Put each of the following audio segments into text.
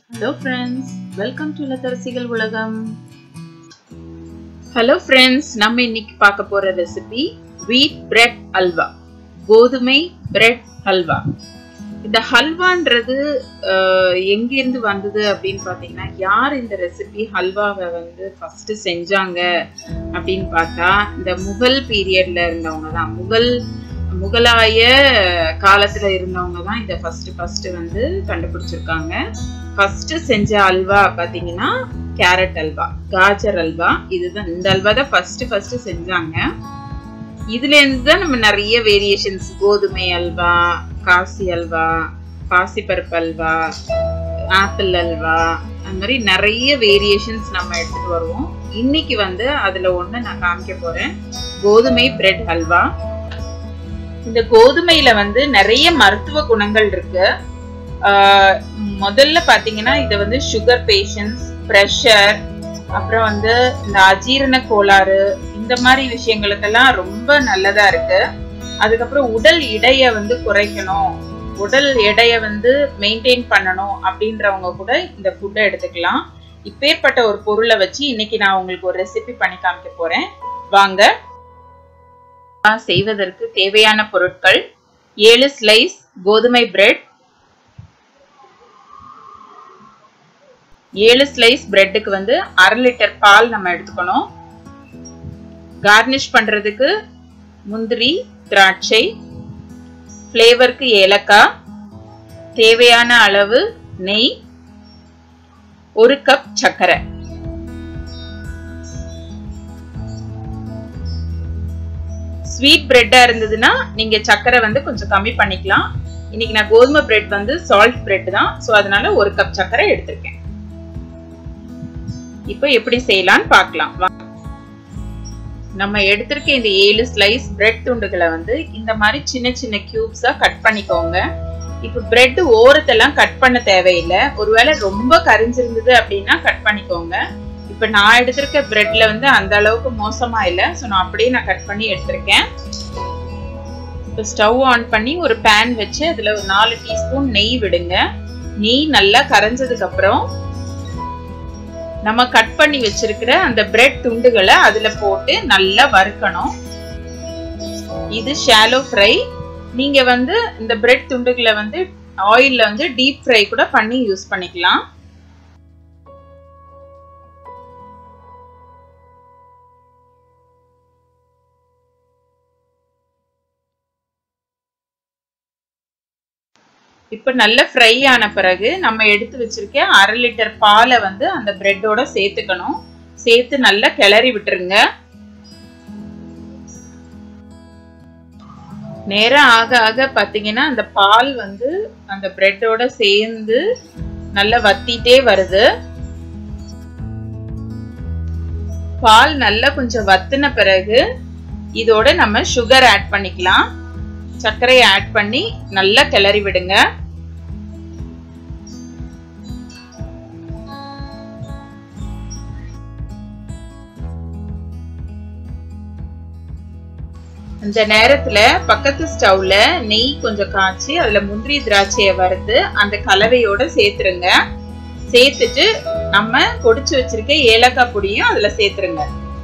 Hello friends welcome to Illatharasigal Ulagam hello friends நம்ம இன்னைக்கு பார்க்க போற ரெசிபி வீட் பிரெட் ஹல்வா கோதுமை பிரெட் ஹல்வா இந்த ஹல்வான்றது அஹ், எங்கிருந்து வந்தது அப்படின்னு பார்த்தீங்கன்னா யார் இந்த ரெசிபி ஹல்வாவை வந்து ஃபர்ஸ்ட் செஞ்சாங்க அப்படின்னு பார்த்தா இந்த முகல் பீரியட்ல இருந்தவங்க தான் முகல் முகலாய காலத்துல இருந்தவங்க தான் இதை ஃபர்ஸ்ட் ஃபர்ஸ்ட் வந்து கண்டுபிடிச்சிருக்காங்க ஃபர்ஸ்ட் செஞ்ச அல்வா பாத்தீங்கன்னா கேரட் அல்வா காஜர் அல்வா இதுதான் இந்த அல்வா தான் ஃபர்ஸ்ட் ஃபர்ஸ்ட் செஞ்சாங்க இதுல இருந்து தான் நம்ம நிறைய வேரியேஷன்ஸ் கோதுமை அல்வா காசி அல்வா பாசிப்பருப்பு அல்வா ஆப்பிள் அல்வா அந்த மாதிரி நிறைய வேரியேஷன்ஸ் நம்ம எடுத்துட்டு வருவோம் இன்னைக்கு வந்து அதுல ஒண்ணு நான் காமிக்க போறேன் கோதுமை பிரெட் ஹல்வா இந்த கோதுமையில வந்து நிறைய மருத்துவ குணங்கள் இருக்கு ஆஹ் முதல்ல பாத்தீங்கன்னா இது வந்து சுகர் பேஷண்ட்ஸ் ப்ரெஷர் அப்புறம் வந்து இந்த அஜீரண கோளாறு இந்த மாதிரி விஷயங்களுக்கெல்லாம் ரொம்ப நல்லதா இருக்கு அதுக்கப்புறம் உடல் எடையை வந்து குறைக்கணும் உடல் எடையை வந்து மெயின்டைன் பண்ணணும் அப்படின்றவங்க கூட இந்த ஃபுட்டை எடுத்துக்கலாம் இப்பேற்பட்ட ஒரு பொருளை வச்சு இன்னைக்கு நான் உங்களுக்கு ஒரு ரெசிபி பண்ணி காமிக்க போறேன் வாங்க செய்வதற்கு தேவையான பொருட்கள் ஏழு ஸ்லைஸ் கோதுமை பிரெட் ஏழு ஸ்லைஸ் பிரெட்டுக்கு வந்து அரை லிட்டர் பால் நம்ம எடுத்துக்கணும் கார்னிஷ் பண்றதுக்கு முந்திரி திராட்சை ஃப்ளேவருக்கு ஏலக்காய் தேவையான அளவு நெய் ஒரு கப் சர்க்கரை ஸ்வீட் பிரெட்டா இருந்ததுன்னா நீங்க சர்க்கரை வந்து கொஞ்சம் கம்மி பண்ணிக்கலாம் இன்னைக்கு நான் கோதுமை பிரெட் வந்து சால்ட் பிரெட் தான் ஸோ அதனால ஒரு கப் சர்க்கரை எடுத்திருக்கேன் இப்போ எப்படி செய்யலாம்னு பார்க்கலாம் வா. நம்ம எடுத்திருக்க இந்த ஏழு ஸ்லைஸ் பிரெட் துண்டுகளை வந்து இந்த மாதிரி சின்ன சின்ன கியூப்ஸா கட் பண்ணிக்கோங்க இப்போ பிரெட் ஓரத்தெல்லாம் கட் பண்ண தேவையில்லை ஒருவேளை ரொம்ப கரிஞ்சிருந்தது அப்படின்னா கட் பண்ணிக்கோங்க இப்போ நான் எடுத்திருக்க பிரெட்ல வந்து அந்த அளவுக்கு மோசமா இல்லை ஸோ நான் அப்படியே நான் கட் பண்ணி எடுத்திருக்கேன் இப்போ ஸ்டவ் ஆன் பண்ணி ஒரு பேன் வச்சு அதில் ஒரு நாலு டீஸ்பூன் நெய் விடுங்க நெய் நல்லா கரைஞ்சதுக்கு அப்புறம் நம்ம கட் பண்ணி வச்சிருக்கிற அந்த பிரெட் துண்டுகளை அதுல போட்டு நல்லா வறுக்கணும் இது ஷாலோ ஃப்ரை நீங்க வந்து இந்த பிரெட் துண்டுகளை வந்து ஆயில்ல வந்து டீப் ஃப்ரை கூட பண்ணி யூஸ் பண்ணிக்கலாம் இப்போ நல்ல ஃப்ரை ஆன பிறகு நம்ம எடுத்து வச்சிருக்க அரை லிட்டர் பாலை வந்து அந்த பிரெட்டோட சேர்த்துக்கணும் சேர்த்து நல்லா கிளறி விட்டுருங்க நேரம் ஆக ஆக பார்த்தீங்கன்னா அந்த பால் வந்து அந்த பிரெட்டோட சேர்ந்து நல்லா வத்திட்டே வருது பால் நல்லா கொஞ்சம் வத்தின பிறகு இதோட நம்ம சுகர் ஆட் பண்ணிக்கலாம் சர்க்கரையை ஆட் பண்ணி நல்லா கிளறி விடுங்க இந்த நேரத்துல பக்கத்து ஸ்டவ்ல நெய் கொஞ்சம் காய்ச்சி அதுல முந்திரி திராட்சையை வறுத்து அந்த கலவையோட சேர்த்துருங்க சேர்த்துட்டு நம்ம பொடிச்சு வச்சிருக்க ஏலக்காய் பொடியும் அதுல சேர்த்துருங்க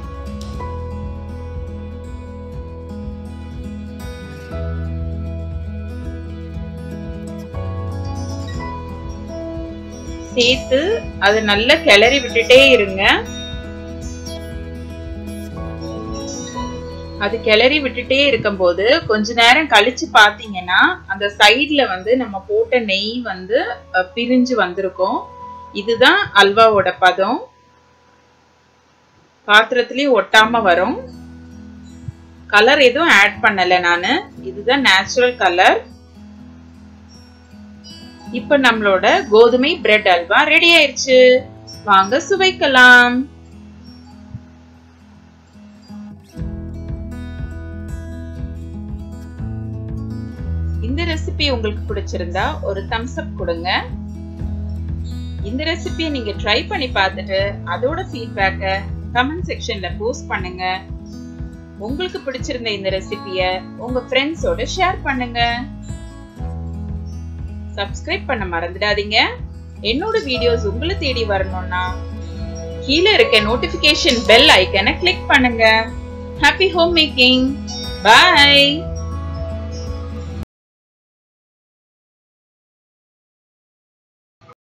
சேர்த்து அது நல்லா கிளறி விட்டுட்டே இருங்க அது கிளறி விட்டுட்டே இருக்கும்போது கொஞ்ச நேரம் கழிச்சு பாத்தீங்கன்னா அந்த சைட்ல வந்து நம்ம போட்ட நெய் வந்து அஹ், பிரிஞ்சு வந்திருக்கும் இதுதான் அல்வாவோட பதம் பாத்திரத்துலயும் ஒட்டாம வரும் கலர் எதுவும் ஆட் பண்ணல நானு இதுதான் நேச்சுரல் கலர் இப்ப நம்மளோட கோதுமை பிரெட் அல்வா ரெடி ஆயிருச்சு வாங்க சுவைக்கலாம் இந்த ரெசிபி உங்களுக்கு பிடிச்சிருந்தா ஒரு தம்ஸ் அப் கொடுங்க இந்த ரெசிபியை நீங்க ட்ரை பண்ணி பார்த்துட்டு அதோட ஃபீட்பேக்கை கமெண்ட் செக்ஷன்ல போஸ்ட் பண்ணுங்க உங்களுக்கு பிடிச்சிருந்த இந்த ரெசிபிய உங்க ஃப்ரெண்ட்ஸோட ஷேர் பண்ணுங்க சப்ஸ்கிரைப் பண்ண மறந்துடாதீங்க என்னோட வீடியோஸ் உங்களை தேடி வரணும்னா கீழே இருக்க நோட்டிபிகேஷன் பெல் ஐக்கனை கிளிக் பண்ணுங்க ஹாப்பி ஹோம் மேக்கிங் பாய்